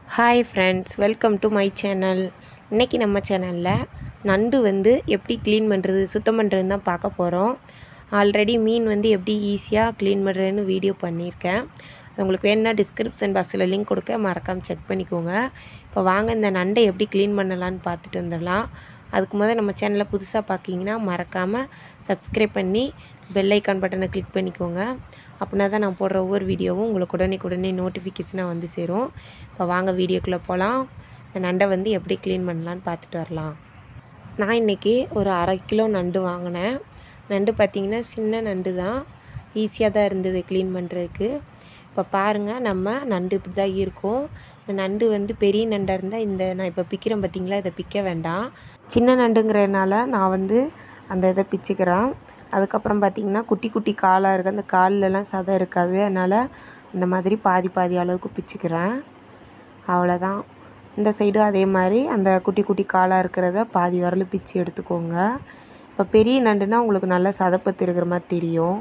hi friends welcome to my channel இன்றைக்கி நம்ம சேனலில் நண்டு வந்து எப்படி க்ளீன் பண்ணுறது சுத்தம் பண்ணுறதுன்னு தான் பார்க்க போகிறோம் ஆல்ரெடி மீன் வந்து எப்படி ஈஸியாக க்ளீன் பண்ணுறதுன்னு வீடியோ பண்ணியிருக்கேன் அது உங்களுக்கு வேணுன்னா டிஸ்கிரிப்ஷன் பாக்ஸில் லிங்க் கொடுக்க மறக்காமல் செக் பண்ணிக்கோங்க இப்போ வாங்க இந்த நண்டை எப்படி க்ளீன் பண்ணலான்னு பார்த்துட்டு வந்துடலாம் அதுக்கு முதல்ல நம்ம சேனலை புதுசாக பார்க்கிங்கன்னா மறக்காமல் சப்ஸ்கிரைப் பண்ணி பெல் ஐக்கான் பட்டனை கிளிக் பண்ணிக்கோங்க அப்படின்னா தான் நான் போடுற ஒவ்வொரு வீடியோவும் உங்களுக்கு உடனே உடனே நோட்டிஃபிகேஷனாக வந்து சேரும் இப்போ வாங்க வீடியோக்குள்ளே போகலாம் இந்த நண்டை வந்து எப்படி க்ளீன் பண்ணலான்னு பார்த்துட்டு வரலாம் நான் இன்றைக்கி ஒரு அரை கிலோ நண்டு வாங்கினேன் நண்டு பார்த்திங்கன்னா சின்ன நண்டு தான் ஈஸியாக தான் இருந்தது க்ளீன் பண்ணுறதுக்கு இப்போ பாருங்கள் நம்ம நண்டு இப்படி தான் இருக்கும் இந்த நண்டு வந்து பெரிய நண்டாக இருந்தால் இந்த நான் இப்போ பிக்கிறேன் பார்த்தீங்களா இதை பிக்க வேண்டாம் சின்ன நண்டுங்கிறதுனால நான் வந்து அந்த இதை பிச்சுக்கிறேன் அதுக்கப்புறம் பார்த்திங்கன்னா குட்டி குட்டி காலாக இருக்குது அந்த கால்லலாம் சதை இருக்காது அதனால் இந்த மாதிரி பாதி பாதி அளவுக்கு பிச்சுக்கிறேன் அவ்வளோதான் இந்த சைடும் அதே மாதிரி அந்த குட்டி குட்டி காலாக இருக்கிறத பாதி வரலும் பிச்சு எடுத்துக்கோங்க இப்போ பெரிய நண்டுனா உங்களுக்கு நல்லா சதப்பத்து இருக்கிற மாதிரி தெரியும்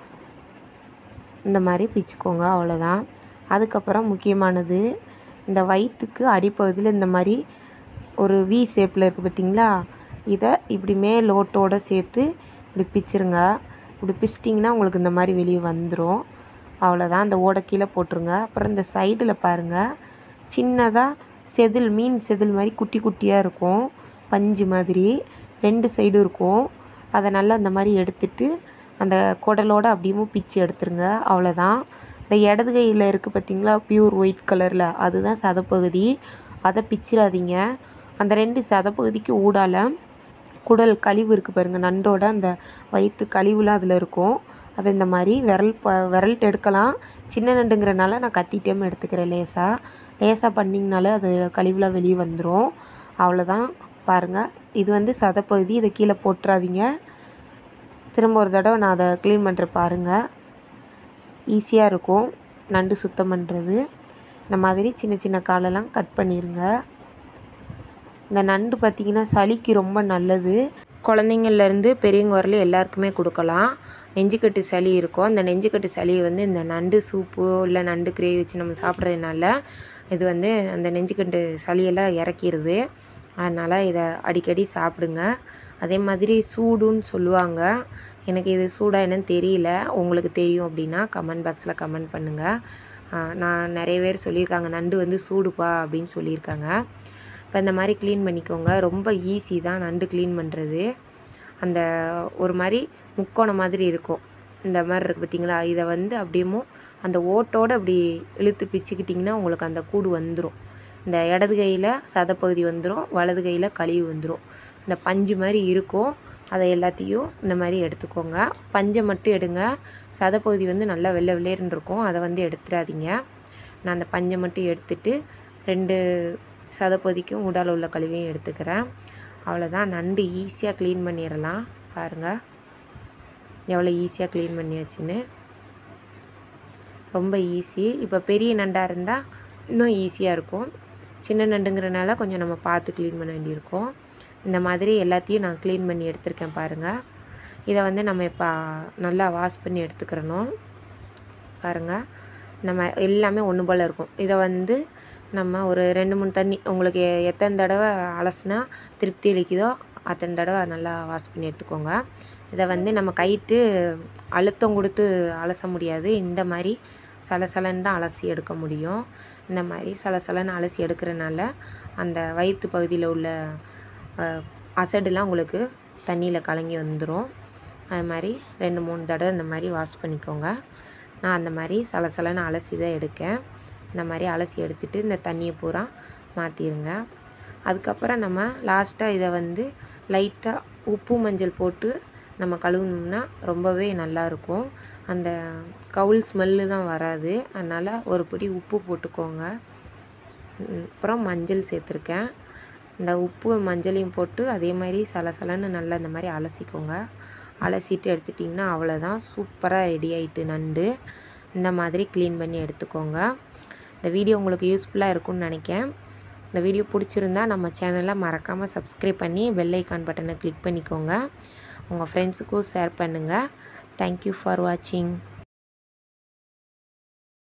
இந்த மாதிரி பிச்சுக்கோங்க அவ்வளோதான் அதுக்கப்புறம் முக்கியமானது இந்த வயிற்றுக்கு அடிப்பகுதியில் இந்த மாதிரி ஒரு வி ஷேப்பில் இருக்குது பார்த்தீங்களா இதை இப்படி மேலோட்டோடு சேர்த்து இப்படி பிச்சிருங்க இப்படி பிச்சிட்டிங்கன்னா உங்களுக்கு இந்த மாதிரி வெளியே வந்துடும் அவ்வளோதான் அந்த ஓடை கீழே போட்டுருங்க அப்புறம் இந்த சைடில் பாருங்கள் சின்னதாக செதில் மீன் செதில் மாதிரி குட்டி குட்டியாக இருக்கும் பஞ்சு மாதிரி ரெண்டு சைடும் இருக்கும் அதை நல்லா இந்த மாதிரி எடுத்துட்டு அந்த குடலோடு அப்படியும் பிச்சு எடுத்துருங்க அவ்வளோதான் இந்த இடது கையில் இருக்குது பார்த்தீங்களா பியூர் ஒயிட் கலரில் அதுதான் சதப்பகுதி அதை பிச்சிடாதீங்க அந்த ரெண்டு சதப்பகுதிக்கு ஊடால குடல் கழிவு இருக்குது பாருங்கள் நண்டோட அந்த வயிற்று கழிவுலாம் அதில் இருக்கும் அதை இந்த மாதிரி விரல் ப விரல்ட்டு எடுக்கலாம் சின்ன நண்டுங்கிறனால நான் கத்திட்டேமே எடுத்துக்கிறேன் லேசாக லேசாக பண்ணிங்கனாலே அது கழிவுலாம் வெளியே வந்துடும் அவ்வளோதான் பாருங்கள் இது வந்து சதப்பகுதி இதை கீழே போட்டுறாதீங்க திரும்ப ஒரு தடவை நான் அதை க்ளீன் பண்ணுற பாருங்கள் ஈஸியாக இருக்கும் நண்டு சுத்தம் பண்ணுறது இந்த மாதிரி சின்ன சின்ன காலெல்லாம் கட் பண்ணிடுங்க இந்த நண்டு பார்த்திங்கன்னா சளிக்கு ரொம்ப நல்லது குழந்தைங்கள்லேருந்து பெரியவங்க வரலையும் எல்லாருக்குமே கொடுக்கலாம் நெஞ்சுக்கட்டு சளி இருக்கும் அந்த நெஞ்சுக்கட்டு சளியை வந்து இந்த நண்டு சூப்பு இல்லை நண்டு கிரேவி வச்சு நம்ம சாப்பிட்றதுனால இது வந்து அந்த நெஞ்சுக்கட்டு சளியெல்லாம் இறக்கிடுது அதனால் இதை அடிக்கடி சாப்பிடுங்க அதே மாதிரி சூடுன்னு சொல்லுவாங்க எனக்கு இது சூடாக என்னன்னு தெரியல உங்களுக்கு தெரியும் அப்படின்னா கமெண்ட் பாக்ஸில் கமெண்ட் பண்ணுங்கள் நான் நிறைய பேர் சொல்லியிருக்காங்க நண்டு வந்து சூடுப்பா அப்படின்னு சொல்லியிருக்காங்க இப்போ இந்த மாதிரி க்ளீன் பண்ணிக்கோங்க ரொம்ப ஈஸி தான் நண்டு க்ளீன் பண்ணுறது அந்த ஒரு மாதிரி முக்கோணம் மாதிரி இருக்கும் இந்த மாதிரி இருக்குது பார்த்தீங்களா இதை வந்து அப்படியே அந்த ஓட்டோடு அப்படி இழுத்து பிச்சுக்கிட்டிங்கன்னா உங்களுக்கு அந்த கூடு வந்துடும் இந்த இடது கையில் சதப்பகுதி வந்துடும் வலது கையில் கழிவு வந்துடும் இந்த பஞ்சு மாதிரி இருக்கும் அதை எல்லாத்தையும் இந்த மாதிரி எடுத்துக்கோங்க பஞ்சை மட்டும் எடுங்க சதப்பகுதி வந்து நல்லா வெள்ளை வெள்ளையர்னு இருக்கும் அதை வந்து எடுத்துடாதீங்க நான் அந்த பஞ்சை மட்டும் எடுத்துட்டு ரெண்டு சதப்பகுதிக்கும் உடல் உள்ள கழிவையும் எடுத்துக்கிறேன் அவ்வளோதான் நண்டு ஈஸியாக க்ளீன் பண்ணிடலாம் பாருங்கள் எவ்வளோ ஈஸியாக க்ளீன் பண்ணியாச்சுன்னு ரொம்ப ஈஸி இப்போ பெரிய நண்டாக இருந்தால் இன்னும் ஈஸியாக இருக்கும் சின்ன நண்டுங்கிறனால கொஞ்சம் நம்ம பார்த்து க்ளீன் பண்ண வேண்டியிருக்கும் இந்த மாதிரி எல்லாத்தையும் நான் க்ளீன் பண்ணி எடுத்திருக்கேன் பாருங்கள் இதை வந்து நம்ம இப்போ நல்லா வாஷ் பண்ணி எடுத்துக்கிறணும் பாருங்கள் நம்ம எல்லாமே ஒன்று போல் இருக்கும் இதை வந்து நம்ம ஒரு ரெண்டு மூணு தண்ணி உங்களுக்கு எத்தனை தடவை அலசுனா திருப்தி அளிக்குதோ அத்தனை தடவை நல்லா வாஷ் பண்ணி எடுத்துக்கோங்க இதை வந்து நம்ம கைட்டு அழுத்தம் கொடுத்து அலச முடியாது இந்த மாதிரி சலசலன்னு தான் அலசி எடுக்க முடியும் இந்த மாதிரி சலசலன்னு அலசி எடுக்கிறனால அந்த வயிற்று பகுதியில் உள்ள அசடுலாம் உங்களுக்கு தண்ணியில் கலங்கி வந்துடும் அது மாதிரி ரெண்டு மூணு தடவை இந்த மாதிரி வாஷ் பண்ணிக்கோங்க நான் அந்த மாதிரி சலசலன்னு அலசி தான் எடுக்கேன் இந்த மாதிரி அலசி எடுத்துகிட்டு இந்த தண்ணியை பூரா மாற்றிடுங்க அதுக்கப்புறம் நம்ம லாஸ்ட்டாக இதை வந்து லைட்டாக உப்பு மஞ்சள் போட்டு நம்ம கழுவுனோம்னா ரொம்பவே நல்லாயிருக்கும் அந்த கவுல் ஸ்மெல்லு தான் வராது அதனால் ஒரு பிடி உப்பு போட்டுக்கோங்க அப்புறம் மஞ்சள் சேர்த்துருக்கேன் இந்த உப்பு மஞ்சளையும் போட்டு அதே மாதிரி சலசலன்னு நல்லா இந்த மாதிரி அலசிக்கோங்க அலசிட்டு எடுத்துட்டிங்கன்னா அவ்வளோதான் சூப்பராக ரெடி ஆகிட்டு நண்டு இந்த மாதிரி க்ளீன் பண்ணி எடுத்துக்கோங்க இந்த வீடியோ உங்களுக்கு யூஸ்ஃபுல்லாக இருக்கும்னு நினைக்கிறேன் இந்த வீடியோ பிடிச்சிருந்தா நம்ம சேனலை மறக்காமல் சப்ஸ்கிரைப் பண்ணி பெல் ஐக்கான் பட்டனை கிளிக் பண்ணிக்கோங்க உங்கள் ஃப்ரெண்ட்ஸுக்கும் ஷேர் பண்ணுங்கள் தேங்க்யூ ஃபார் வாட்சிங்